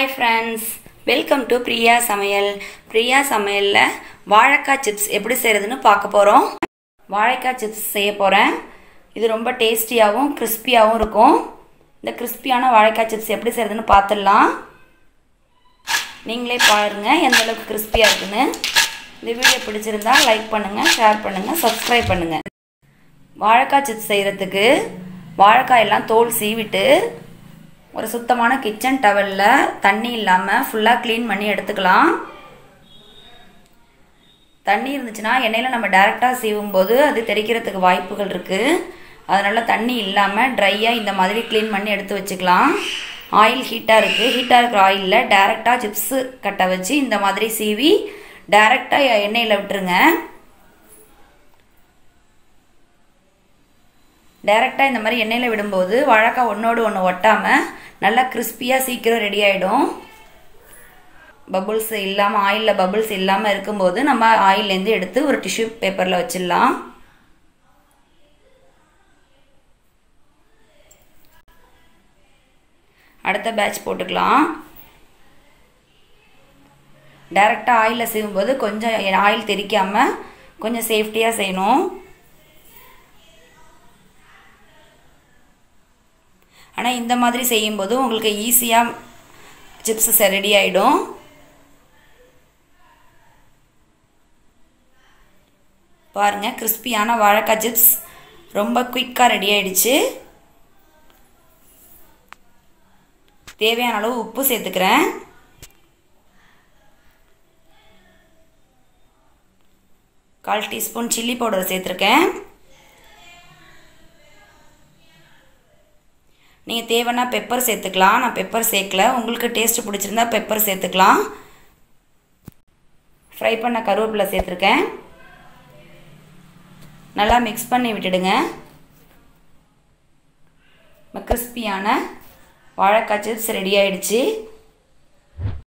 hi friends welcome to Priya சமையல் பிரியா சமையலில் வாழைக்காய் சிப்ஸ் எப்படி செய்கிறதுன்னு பார்க்க போகிறோம் வாழைக்காய் சிப்ஸ் செய்ய போகிறேன் இது ரொம்ப டேஸ்டியாகவும் கிறிஸ்பியாகவும் இருக்கும் இந்த கிறிஸ்பியான வாழைக்காய் சிப்ஸ் எப்படி செய்கிறதுன்னு பார்த்துடலாம் நீங்களே பாருங்கள் எந்த அளவுக்கு கிறிஸ்பியாக இருக்குன்னு இந்த வீடியோ பிடிச்சிருந்தா லைக் பண்ணுங்கள் ஷேர் பண்ணுங்கள் சப்ஸ்கிரைப் பண்ணுங்கள் வாழைக்காய் சிப்ஸ் செய்கிறதுக்கு வாழைக்காய் எல்லாம் தோல் சீவிட்டு ஒரு சுத்தமான கிச்சன் டவலில் தண்ணி இல்லாமல் ஃபுல்லாக க்ளீன் பண்ணி எடுத்துக்கலாம் தண்ணி இருந்துச்சுன்னா எண்ணெயில் நம்ம டேரெக்டாக சீவும்போது அது தெரிக்கிறதுக்கு வாய்ப்புகள் இருக்குது அதனால் தண்ணி இல்லாமல் ட்ரையாக இந்த மாதிரி க்ளீன் பண்ணி எடுத்து வச்சுக்கலாம் ஆயில் ஹீட்டாக இருக்குது ஹீட்டாக இருக்கிற ஆயிலில் டேரெக்டாக சிப்ஸு கட்டை வச்சு இந்த மாதிரி சீவி டேரெக்டாக எண்ணெயில் விட்டுருங்க டைரெக்டாக இந்த மாதிரி எண்ணெயில் விடும்போது வாழைக்காய் ஒன்றோடு ஒன்று ஒட்டாமல் நல்லா கிறிஸ்பியாக சீக்கிரம் ரெடி ஆகிடும் பபுள்ஸ் இல்லாமல் ஆயிலில் பபுள்ஸ் இல்லாமல் இருக்கும்போது நம்ம ஆயிலேருந்து எடுத்து ஒரு டிஷ்யூ பேப்பரில் வச்சிடலாம் அடுத்த பேட்ச் போட்டுக்கலாம் டைரெக்டாக ஆயிலில் செய்யும்போது கொஞ்சம் ஆயில் தெரிக்காமல் கொஞ்சம் சேஃப்டியாக செய்யணும் ஆனால் இந்த மாதிரி செய்யும்போது உங்களுக்கு ஈஸியாக சிப்ஸ் ரெடி ஆகிடும் பாருங்கள் கிறிஸ்பியான வாழைக்காய் சிப்ஸ் ரொம்ப குயிக்காக ரெடி ஆயிடுச்சு தேவையான அளவு உப்பு சேர்த்துக்கிறேன் கால் டீஸ்பூன் சில்லி பவுடர் சேர்த்துருக்கேன் நீங்கள் தேவைன்னா பெப்பர் சேர்த்துக்கலாம் நான் பெப்பர் சேர்க்கல உங்களுக்கு டேஸ்ட்டு பிடிச்சிருந்தா பெப்பர் சேர்த்துக்கலாம் ஃப்ரை பண்ண கருவேப்பிலை சேர்த்துருக்கேன் நல்லா மிக்ஸ் பண்ணி விட்டுடுங்க கிறிஸ்பியான வாழைக்காய் சிப்ஸ் ரெடி ஆயிடுச்சு